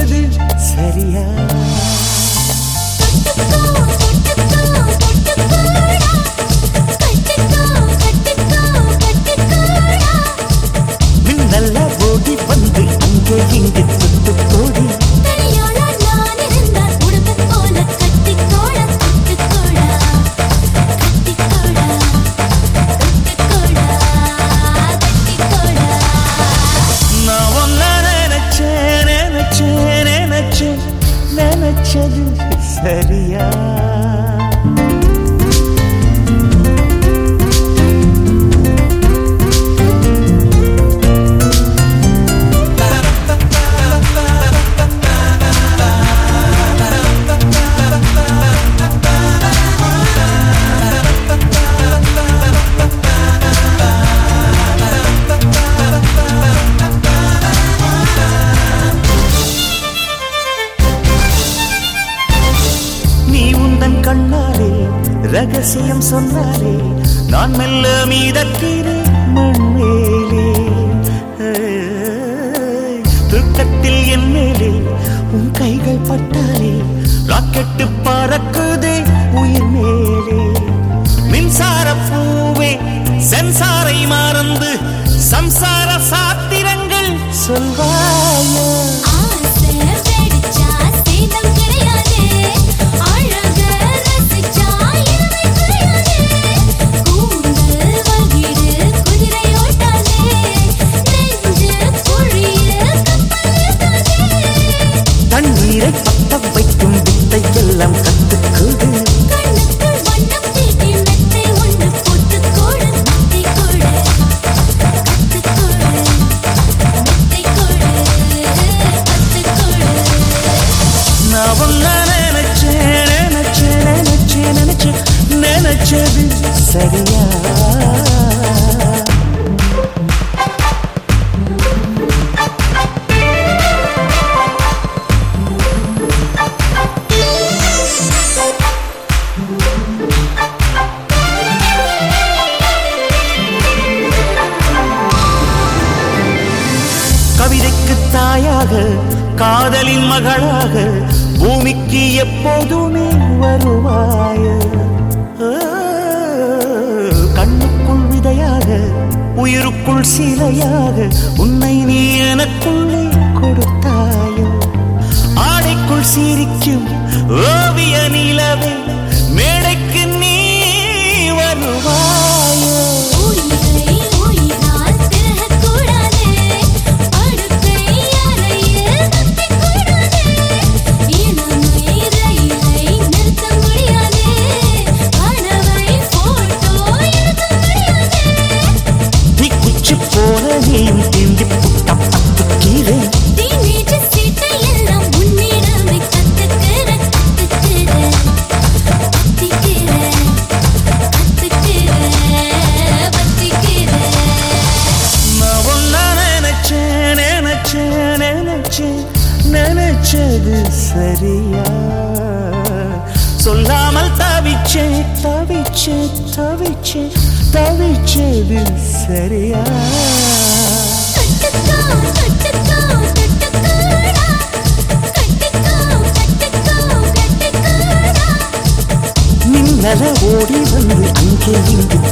நினைச்சது சரியா மின்னல்ல ஓடி வந்து அங்கே இங்கு தொட்டு போடி நான் ஒன்ன நினைச்சேன் நினைச்சேன் நினைச்சேன் நினைச்சது சரியா நீ உந்தன் கண்ணாலே ரகசியம் சொன்னாலே நான் மெல்ல மீதக்கிறேன் மண்மேலே ஏய், தூக்கத்தில் என் மேலே உன் கைகள் பட்டாலே ராக்கெட்டு பறக்குதே உயிர் மேலே மின்சார பூவே சென்சாரை மறந்து சம்சார சாத்திரங்கள் சொல்வாயா தண்ணீரை பத்த வைக்கும் வித்தை எல்லாம் கத்துக்குது நான் ஒன்ன நினைச்சேன் நினைச்சேன் நினைச்சேன் நினைச்சேன் நினைச்சது சரியா கவிதைக்கு தாயாக காதலின் மகளாக பூமிக்கு எப்போதுமே வருவாய ஆ, கண்ணுக்குள் விதையாக உயிருக்குள் சிலையாக உன்னை நீ எனக்குள்ளே கொடுத்தாயோ ஆடைக்குள் சிரிக்கும் ஓவிய நிலவே மேடைக்கு நீ வருவாயோ தீக்குச்சி போல நீயும் தீண்டி புட்ட பத்துக்கிறேன் நான் ஒன்ன நினைச்சேன் நினைச்சேன் நினைச்சேன் நினைச்சது சரியா சொல்லாமல் தவிச்சேன் தவிச்சேன் தவிச்சேன் தவிச்சது சரியா மின்னல ஓடி வந்து அங்கே இங்கு